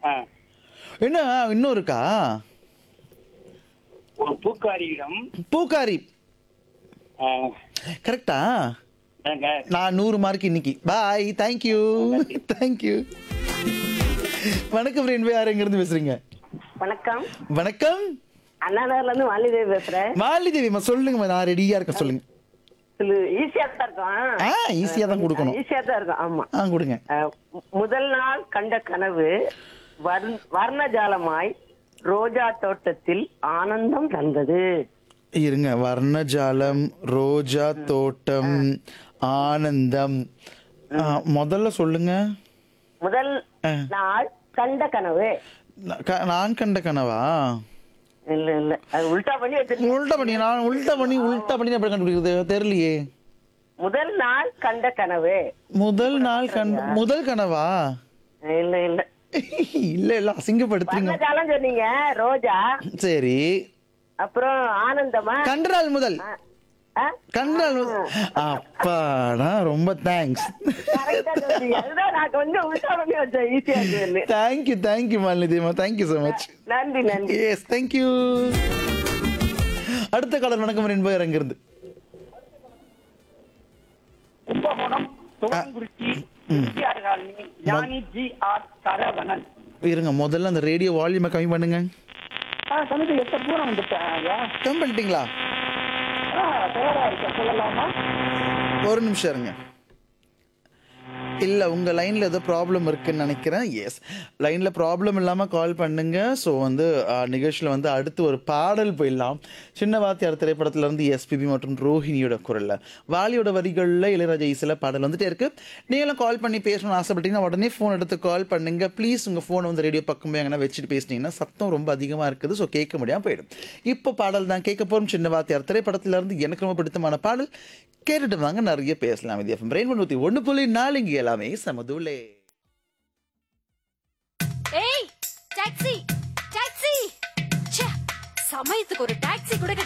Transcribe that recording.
ஆ. என்ன இன்னும் இருக்கா ஒரு பூக்காரியிடம் பூக்காரி ஆ, கரெக்டா ஏங்க, நான் நூறு மார்க் இன்னைக்கு பாய் தேங்க்யூ தேங்க்யூ வணக்கம் ஃப்ரெண்ட் யார் எங்கேருந்து பேசுறீங்க வணக்கம் வணக்கம் அண்ணாநகர்ல இருந்து வாலிதேவி பேசுறேன் மாலிதேவிமா சொல்லுங்கம்மா நான் ரெடியா இருக்கேன் சொல்லுங்க ஈஸியா தான் இருக்கும் ஆ ஈஸியா தான் கொடுக்கணும் ஈஸியா தான் இருக்கும் ஆமா ஆ கொடுங்க அஹ், மு- முதல் நாள் கண்ட கனவு வர்ண- வர்ணஜாலமாய் ரோஜா தோட்டத்தில் ஆனந்தம் தந்தது இருங்க வர்ணஜாலம் ரோஜா தோட்டம் ஆனந்தம் ஆ, முதல்ல சொல்லுங்க முதல் ஆ. நாள் கண்ட கனவு நான் க- நான் கண்ட கனவா இல்ல இல்ல அது உல்டா பண்ணி வச்சிருக்கீங்க உள்டா பண்ணி நான் உள்டா பண்ணி உள்டா பண்ணி எப்படி கண்டுபிடிக்கிறது தெரியலையே முதல் நாள் கண்ட கனவு முதல் நாள் கண் முதல் கனவா இல்ல இல்ல இல்ல இல்ல அசிங்கப்படுத்துறீங்க வர்ணஜாலம் சொன்னீங்க ரோஜா சரி அப்புறம் ஆனந்தமா கண்ட நாள் முதல் ஆ? கண்ட நாள் முதல் அப்பாடா ரொம்ப தேங்க்ஸ் கரெக்டா சொன்னீங்க அதுதான் நான் கொஞ்சம் உல்டா பண்ணி வச்சேன் ஈஸியா இருக்குன்னு தேங்க்யூ தேங்க்யூ மாலிதேமா தேங்க்யூ ஸோ மச் நன்றி நன்றி எஸ் தேங்க்யூ அடுத்த காலர் வணக்கம் என்பவர் அங்கிருந்து Kumbakonam Thuvankurichi MGR colony Gnani G R Saravanan இருங்க முதல்ல அந்த ரேடியோ வால்யூமை கம்மி பண்ணுங்க ஆ சமயத்து எத்த தூரம் வந்துட்டேன் ஐயா கம்மி பண்ணிட்டீங்களா ஆ தயாரா இருக்க சொல்லலாமா ஒரு நிமிஷம் இருங்க இல்லை உங்கள் லைனில் ஏதோ ப்ராப்ளம் இருக்குன்னு நினைக்கிறேன் எஸ் லைனில் ப்ராப்ளம் இல்லாமல் கால் பண்ணுங்க ஸோ வந்து நிகழ்ச்சியில் வந்து அடுத்து ஒரு பாடல் போயிடலாம் சின்ன வாத்தியார் திரைப்படத்துல இருந்து எஸ்பிபி மற்றும் ரோஹிணியோட குரலில் வாலியோட வரிகளில் இளையராஜா இசையில் பாடல் வந்துட்டே இருக்கு நீங்களும் கால் பண்ணி பேசணும்னு ஆசைப்பட்டீங்கன்னா உடனே ஃபோன் எடுத்து கால் பண்ணுங்க ப்ளீஸ் உங்கள் ஃபோனை வந்து ரேடியோ பக்கம் எங்கன்னா வச்சுட்டு பேசுனீங்கன்னா சத்தம் ரொம்ப அதிகமாக இருக்குது ஸோ கேட்க முடியாமல் போயிடும் இப்போ பாடல் தான் கேட்க போகிறோம் சின்ன வாத்தியார் திரைப்படத்துல இருந்து எனக்கு ரொம்ப பிடித்தமான பாடல் கேட்டுட்டு வாங்க நிறைய பேசலாம் இது எஃப்எம் ரெயின் நூற்றி ஒன்று புள்ளி நாலு இங்கே எல்லாமே சமதுலே ஏய் டாக்ஸி டாக்ஸி ச்சே சமயத்துக்கு ஒரு டாக்ஸி கூட